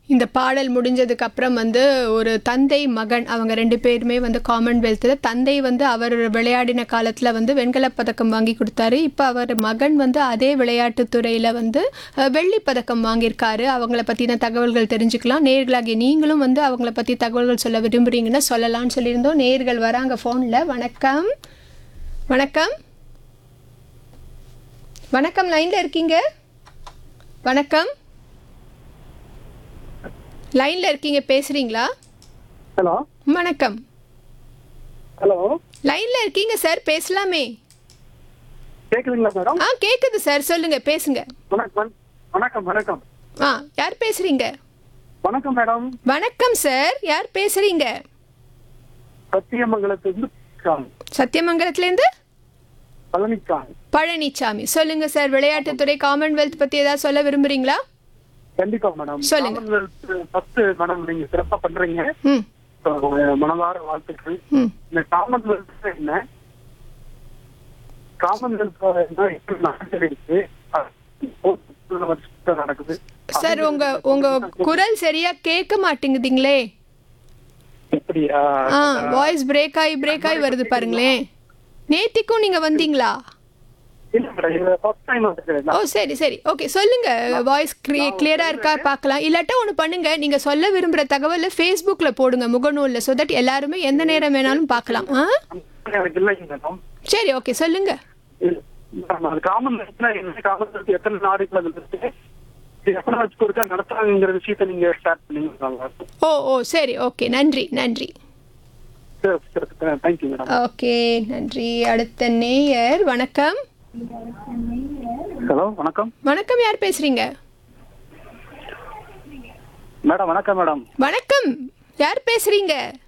இந்த பாடல் முடிஞ்சதுக்கு அப்புறம் வந்து ஒரு தந்தை மகன் அவங்க ரெண்டு பேருமே வந்து காமன்வெல்த்தில் தந்தை வந்து அவர் விளையாடின காலத்தில் வந்து வெண்கலப் பதக்கம் வாங்கி கொடுத்தாரு இப்போ அவர் மகன் வந்து அதே விளையாட்டுத் துறையில் வந்து அஹ், வெள்ளிப் பதக்கம் வாங்கியிருக்காரு அவங்கள பற்றின தகவல்கள் தெரிஞ்சுக்கலாம் நேர்களாகிய நீங்களும் வந்து அவங்கள பற்றி தகவல்கள் சொல்ல விரும்புகிறீங்கன்னா சொல்லலாம்னு சொல்லியிருந்தோம் நேர்கள் வராங்க ஃபோனில் வணக்கம் வணக்கம் வணக்கம் லைனில் இருக்கீங்க வணக்கம் லைனில் இருக்கீங்க பேசுகிறீங்களா ஹலோ வணக்கம் ஹலோ லைனில் இருக்கீங்க சார் பேசலாமே கேக்குதுங்களா மேடம் ஆ கேட்குது சார் சொல்லுங்கள் பேசுங்க வணக்கம் வணக்கம் வணக்கம் ஆ யார் பேசுகிறீங்க வணக்கம் மேடம் வணக்கம் சார் யார் பேசுகிறீங்க சத்தியமங்கலத்திலிருந்து சாமி. சத்தியமங்கலத்துலேருந்து பழனிசாமி பழனிசாமி சொல்லுங்கள் சார் விளையாட்டுத்துறை காமன்வெல்த் பற்றி ஏதாவது சொல்ல விரும்புகிறீங்களா கண்டிப்பா மேடம் சொல்லுங்க. ஃபர்ஸ்ட் மேடம் நீங்க சிறப்பா பண்றீங்க ம் அஹ் மனதார வாழ்த்துக்கள் ம் இந்த காமன்வெல்த் என்ன காமன்வெல்த் என்ன எப்படி நடந்துருக்கு அது வருஷத்துல நடக்குது சார் உங்க உங்க குரல் சரியா கேட்க மாட்டேங்குதுங்களே எப்படியா ஆ வாய்ஸ் பிரேக் ஆகி பிரேக் ஆகி வருது பாருங்களேன் நேத்திக்கும் நீங்க வந்தீங்களா இல்ல மேடம் இது ஃபர்ஸ்ட் டைம் வந்துருக்கேன் ஓ சரி சரி ஓகே சொல்லுங்க வாய்ஸ் கிளியரா இருக்கா பார்க்கலாம் இல்லாட்டா ஒன்று பண்ணுங்க நீங்க சொல்ல விரும்புற தகவலை ஃபேஸ்புக்ல போடுங்க முகநூல்ல ஸோ தட் எல்லாருமே எந்த நேரம் வேணாலும் பார்க்கலாம் ஆ எனக்கு இல்லைங்க மேடம் சரி ஓகே சொல்லுங்க இல்ல, மேடம், அது காமன்வெல்த்னா என்ன காமன்வெல்த் எத்தனை நாடுகள் அது இருக்கு இது எத்தனை வச்சு கொடுத்தா நடத்துறாங்கிற விஷயத்த நீங்க ஸ்டார்ட் பண்ணீங்க நல்லா இருக்கும். ஓ ஓ சரி ஓகே நன்றி நன்றி சரி, சரி, தேங்க்யூ மேடம் ஓகே நன்றி அடுத்த நேயர் வணக்கம் ஹலோ வணக்கம் வணக்கம் யார் பேசுறீங்க மேடம் வணக்கம் மேடம் வணக்கம் யார் பேசுறீங்க